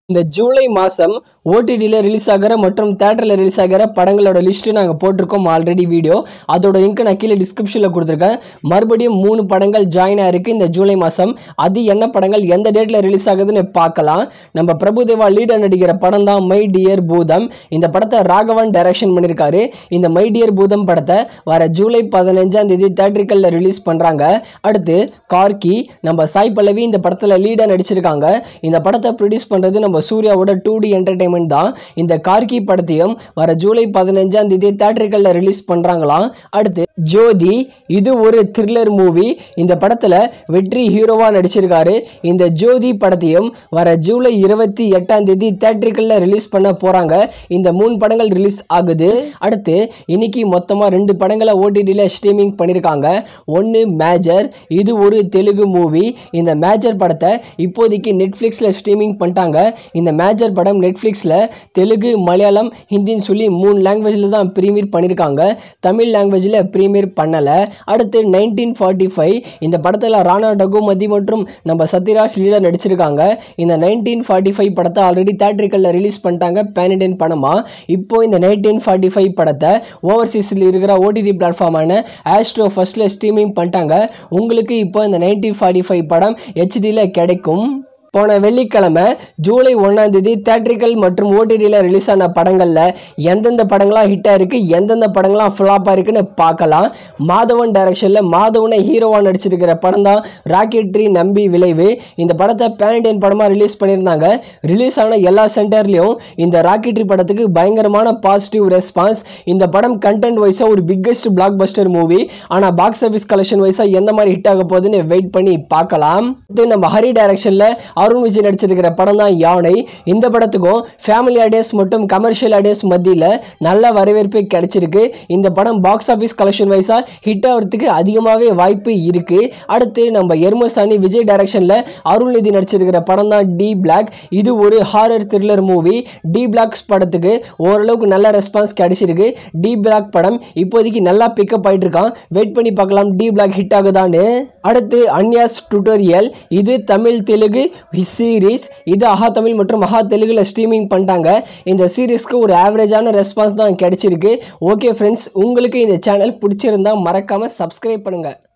இந்த ஜூலை மாதம் ஓடிடியில் ரிலீஸ் ஆகிற மற்றும் தேட்டரில் ரிலீஸ் ஆகிற படங்களோட லிஸ்ட்டு நாங்கள் போட்டிருக்கோம் ஆல்ரெடி வீடியோ அதோட லிங்க் நான் கீழே டிஸ்கிரிப்ஷனில் கொடுத்துருக்கேன் மறுபடியும் மூணு படங்கள் ஜாயின் ஆயிருக்கு இந்த ஜூலை மாதம் அது என்ன படங்கள் எந்த டேட்டில் ரிலீஸ் ஆகுதுன்னு பார்க்கலாம் நம்ம பிரபுதேவா லீடர் நடிக்கிற படம் தான் மை டியர் பூதம் இந்த படத்தை ராகவன் டைரக்ஷன் பண்ணியிருக்காரு இந்த மை டியர் பூதம் படத்தை வர ஜூலை பதினஞ்சாம் தேதி தேட்டரிக்கலில் ரிலீஸ் பண்ணுறாங்க அடுத்து கார்கி நம்ம சாய் பல்லவி இந்த படத்தில் லீடாக நடிச்சிருக்காங்க இந்த படத்தை ப்ரொடியூஸ் பண்ணுறது நம்ம சூர்யாவோட டூ டி என்டர்டைன்மெண்ட் தான் இந்த கார்கி படத்தையும் வர ஜூலை பதினஞ்சாம் தேதி தேட்டரிக்கலில் ரிலீஸ் பண்ணுறாங்களாம் அடுத்து ஜோதி இது ஒரு த்ரில்லர் மூவி இந்த படத்தில் வெற்றி ஹீரோவாக நடிச்சிருக்காரு இந்த ஜோதி படத்தையும் வர ஜூலை இருபத்தி எட்டாம் தேதி தேட்டரிக்கலில் ரிலீஸ் பண்ண போகிறாங்க இந்த மூணு படங்கள் ரிலீஸ் ஆகுது அடுத்து இன்னைக்கு மொத்தமாக ரெண்டு படங்களை ஓடிடியில் ஸ்ட்ரீமிங் பண்ணியிருக்காங்க ஒன்று மேஜர் இது ஒரு தெலுங்கு மூவி இந்த மேஜர் படத்தை இப்போதைக்கு நெட்ஃப்ளிக்ஸில் ஸ்ட்ரீமிங் பண்ணிட்டாங்க இந்த மேஜர் படம் நெட்ஃப்ளிக்ஸில் தெலுங்கு மலையாளம் ஹிந்தின்னு சொல்லி மூணு லாங்குவேஜில் தான் ப்ரீமியர் பண்ணியிருக்காங்க தமிழ் லாங்குவேஜில் ப்ரீமியர் பண்ணலை அடுத்து நைன்டீன் ஃபார்ட்டி ஃபைவ் இந்த படத்தில் ராணா டகுமதி மற்றும் நம்ம சத்யராஜ் லீடர் நடிச்சிருக்காங்க இந்த நைன்டீன் ஃபார்ட்டி ஃபைவ் படத்தை ஆல்ரெடி தேட்ரிக்கலில் ரிலீஸ் பண்ணிட்டாங்க பேன் இண்டியன் படமாக இப்போ இந்த நைன்டீன் ஃபார்ட்டி ஃபைவ் படத்தை ஓவர்சீஸில் இருக்கிற ஓடிடி பிளாட்ஃபார்மான ஆஸ்ட்ரோ ஃபர்ஸ்ட்டில் ஸ்ட்ரீமிங் பண்ணிட்டாங்க உங்களுக்கு இப்போ இந்த நைன்டீன் ஃபார்ட்டி ஃபைவ் படம் ஹெச்டியில் கிடைக்கும் போன வெள்ளிக்கிழமை ஜூலை ஒன்றாம் தேதி தேட்ரிக்கல் மற்றும் ஓடிடியில் ரிலீஸ் ஆன படங்களில் எந்தெந்த படங்களாம் ஹிட்டாக இருக்குது எந்தெந்த படங்களாம் ஃப்ளாப்பாக இருக்குன்னு பார்க்கலாம் மாதவன் டைரக்ஷனில் மாதவனை ஹீரோவாக நடிச்சிருக்கிற படம் தான் ராக்கெட்ரி நம்பி விளைவு இந்த படத்தை பேன் இண்டியன் படமாக ரிலீஸ் பண்ணியிருந்தாங்க ரிலீஸ் ஆன எல்லா சென்டர்லேயும் இந்த ராக்கெட்ரி படத்துக்கு பயங்கரமான பாசிட்டிவ் ரெஸ்பான்ஸ் இந்த படம் கண்டென்ட் வைஸாக ஒரு பிக்கெஸ்ட் பிளாக் பஸ்டர் மூவி ஆனால் பாக்ஸ் ஆஃபீஸ் கலெக்ஷன் வைஸாக எந்த மாதிரி ஹிட் ஆக போகுதுன்னு வெயிட் பண்ணி பார்க்கலாம் இது நம்ம ஹரி டைரக்ஷனில் அருண் விஜய் நடிச்சிருக்கிற படம் தான் யானை இந்த படத்துக்கும் ஃபேமிலி ஆடியன்ஸ் மற்றும் கமர்ஷியல் ஆடியன்ஸ் மத்தியில் நல்ல வரவேற்பு கிடைச்சிருக்கு இந்த படம் பாக்ஸ் ஆஃபீஸ் கலெக்ஷன் வைஸாக ஹிட் ஆகிறதுக்கு அதிகமாகவே வாய்ப்பு இருக்குது அடுத்து நம்ம எர்மசானி விஜய் டைரக்ஷனில் அருள்நிதி நடிச்சிருக்கிற படம் தான் டி பிளாக் இது ஒரு horror thriller movie D blocks படத்துக்கு ஓரளவுக்கு நல்ல ரெஸ்பான்ஸ் கிடைச்சிருக்கு டி பிளாக் படம் இப்போதைக்கு நல்லா பிக்கப் ஆகிட்டு இருக்கான் வெயிட் பண்ணி பார்க்கலாம் டி பிளாக் ஹிட் ஆகுதான்னு அடுத்து அன்யாஸ் டுட்டோரியல் இது தமிழ் தெலுங்கு சீரீஸ் இது அஹா தமிழ் மற்றும் அஹா தெலுங்குல ஸ்ட்ரீமிங் பண்ணிட்டாங்க இந்த சீரீஸ்க்கு ஒரு ஆவரேஜான ரெஸ்பான்ஸ் தான் கிடைச்சிருக்கு ஓகே ஃப்ரெண்ட்ஸ் உங்களுக்கு இந்த சேனல் பிடிச்சிருந்தா மறக்காமல் சப்ஸ்கிரைப் பண்ணுங்கள்